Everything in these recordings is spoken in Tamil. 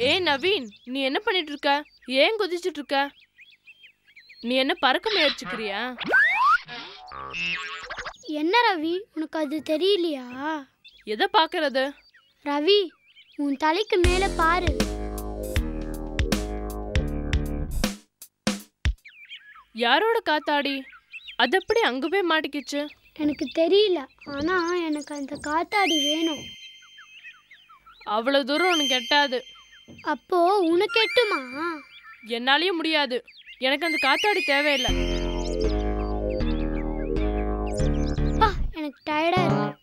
ஏய் நவீன் நீ என்ன பண்ணிட்டு இருக்க ஏன் குதிச்சிட்டு இருக்க நீ என்ன பறக்க முயற்சிக்கிறியா என்ன ரவி உனக்கு அது தெரியலையா எதை பாக்குறது ரவி உன் தலைக்கு மேல பாரு யாரோட காத்தாடி அது எப்படி அங்க போய் மாட்டிக்கிச்சு எனக்கு தெரியல ஆனா எனக்கு அந்த காத்தாடி வேணும் அவ்வளவு தூரம் உனக்கு எட்டாது அப்போ உனக்கு எட்டுமா என்னாலயும் முடியாது எனக்கு அந்த காத்தாடி தேவையில்லை அப்பா எனக்கு டயர்டா இருக்கு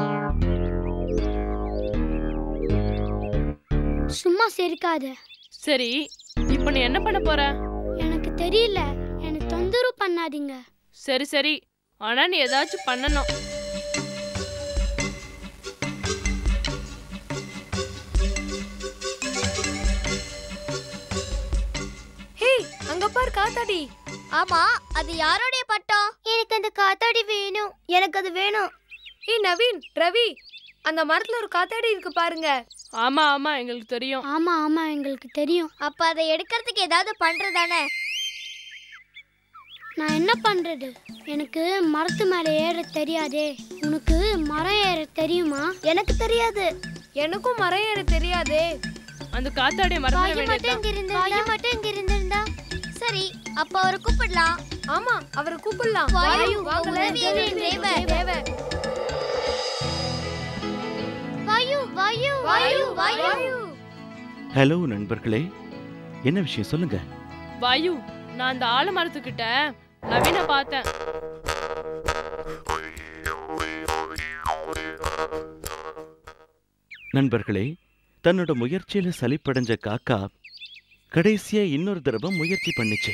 சும்மா சிரிக்காத சரி இப்போ நீ என்ன பண்ண போற எனக்கு தெரியல எனக்கு தொந்தரவு பண்ணாதீங்க சரி சரி ஆனா நீ ஏதாச்சும் பண்ணணும் ஹே அங்க பார் காத்தாடி ஆமா அது யாரோடைய பட்டம் எனக்கு அந்த காத்தாடி வேணும் எனக்கு அது வேணும் ஹே நவீன் ரவி அந்த மரத்துல ஒரு காத்தாடி இருக்கு பாருங்க ஆமா ஆமா எங்களுக்கு தெரியும் ஆமா ஆமா எங்களுக்கு தெரியும் அப்ப அதை எடுக்கிறதுக்கு ஏதாவது பண்றதானே நான் என்ன பண்றது எனக்கு மரத்து மேல ஏற தெரியாதே உனக்கு மரம் ஏற தெரியுமா எனக்கு தெரியாது எனக்கும் மரம் ஏற தெரியாதே அந்த காத்தாடிய மறந்துட வாயு மட்டும் வேண்டியதுதான் இங்க இருந்திருந்தா வாயு மட்டும் இங்க இருந்திருந்தா சரி அப்ப அவரை கூப்பிடலாம் ஆமா அவரை கூப்பிடலாம் வாயு, வாங்கல உதவி தேவை. தேவை வாயு வாயு வாயு வாயு ஹலோ நண்பர்களே என்ன விஷயம் சொல்லுங்க வாயு நான் அந்த ஆலமரத்துக்கிட்ட நவீன பார்த்தேன் நண்பர்களே தன்னோட முயற்சியில சலிப்படைஞ்ச காக்கா கடைசியா இன்னொரு தடவை முயற்சி பண்ணுச்சு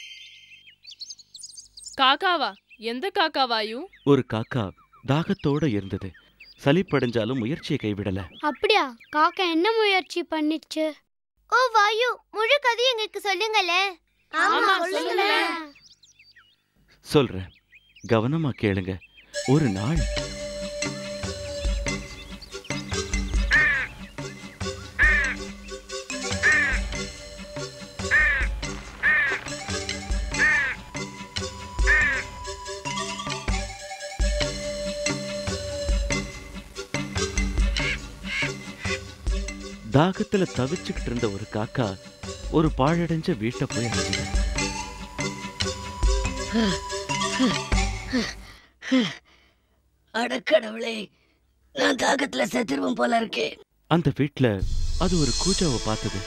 காக்காவா எந்த காக்கா வாயு ஒரு காக்கா தாகத்தோட இருந்தது சலிப்படைஞ்சாலும் முயற்சியை கைவிடல அப்படியா காக்கா என்ன முயற்சி பண்ணிச்சு ஓ வாயு முழு கதையும் எங்களுக்கு சொல்லுங்களே ஆமா, சொல்லுங்களேன். சொல்றேன் கவனமா கேளுங்க ஒரு நாள் தாகத்துல தவிச்சுக்கிட்டு இருந்த ஒரு காக்கா ஒரு பாழடைஞ்ச வீட்டை போய் அடைஞ்சது அடக்கடவுளே நான் தாகத்துல செத்துருவேன் போல இருக்கே அந்த வீட்ல அது ஒரு கூஜாவை பார்த்தது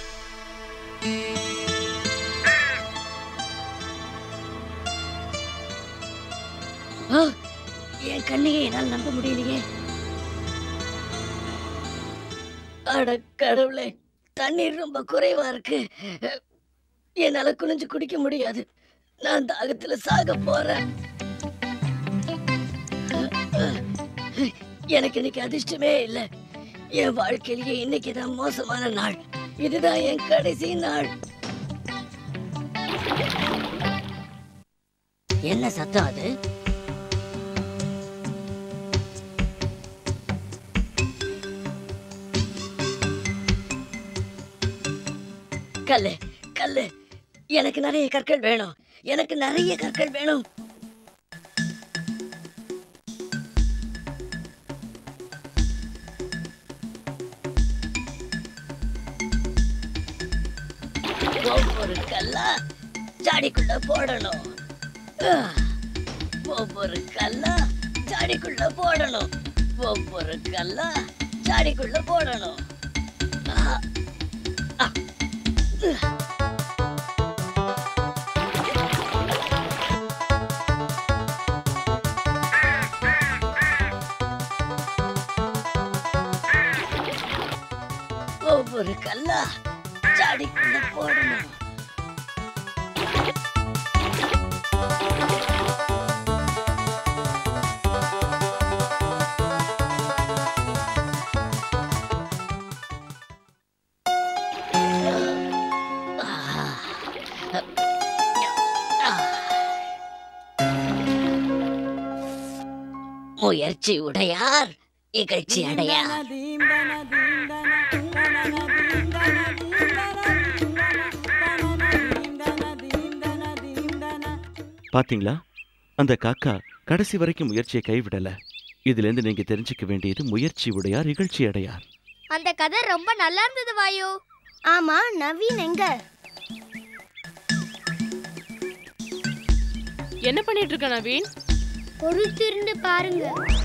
ஆ, என் கண்ணையே என்னால் நம்ப முடியலையே அடக்கடவுளே தண்ணீர் ரொம்ப குறைவா இருக்கு என்னால குனிஞ்சு குடிக்க முடியாது நான் தாகத்துல சாக போறேன் எனக்கு இன்னைக்கு அதிர்ஷ்டமே இல்லை என் வாழ்க்கையிலேயே இன்னைக்கு தான் மோசமான நாள் இதுதான் என் கடைசி நாள் என்ன சத்தம் அது கல்லு கல்லு எனக்கு நிறைய கற்கள் வேணும் எனக்கு நிறைய கற்கள் வேணும் ஒவ்வொரு கல்லா ஜாடிக்குள்ள போடணும் ஆ, ஒவ்வொரு கல்லா ஜாடிக்குள்ள போடணும் ஒவ்வொரு கல்லா ஜாடிக்குள்ள போடணும் ஆ, ஆ, உ. ஒவ்வொரு கல்லா ஜாடிக்குள்ள போடணும் முயற்சி உடையார் இகழ்ச்சி அடையார் பாத்தீங்களா அந்த காக்கா கடைசி வரைக்கும் முயற்சியை கைவிடல இதிலிருந்து நீங்க தெரிஞ்சுக்க வேண்டியது முயற்சி உடையார் இகழ்ச்சி அடையார் அந்த கதை ரொம்ப நல்லா இருந்தது வாயு ஆமா நவீன் எங்க என்ன பண்ணிட்டு இருக்க நவீன் பொறுத்திருந்து பாருங்க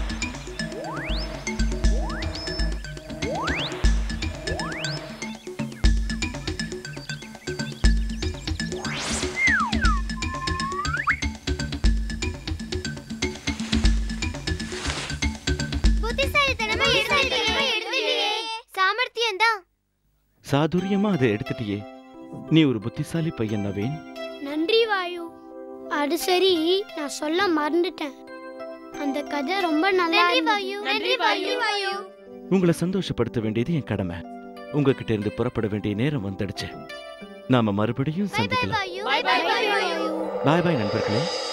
புத்திசாலித்தனமா எடுத்துட்டியே சாமர்த்தியம் தான் சாதுரியமா அதை எடுத்துட்டியே நீ ஒரு புத்திசாலி பையன் நவீன் நன்றி வாயு அது சரி நான் சொல்ல மறந்துட்டேன் அந்த கதை ரொம்ப நல்லா நன்றி இருந்தது. வாயு நன்றி வாயு. வாயு உங்களை சந்தோஷப்படுத்த வேண்டியது என் கடமை உங்ககிட்ட இருந்து புறப்பட வேண்டிய நேரம் வந்துடுச்சு நாம மறுபடியும் பை பை சந்திக்கலாம் வாயு Bye bye பை வாயு. வாயு பாய் பாய் நண்பர்களே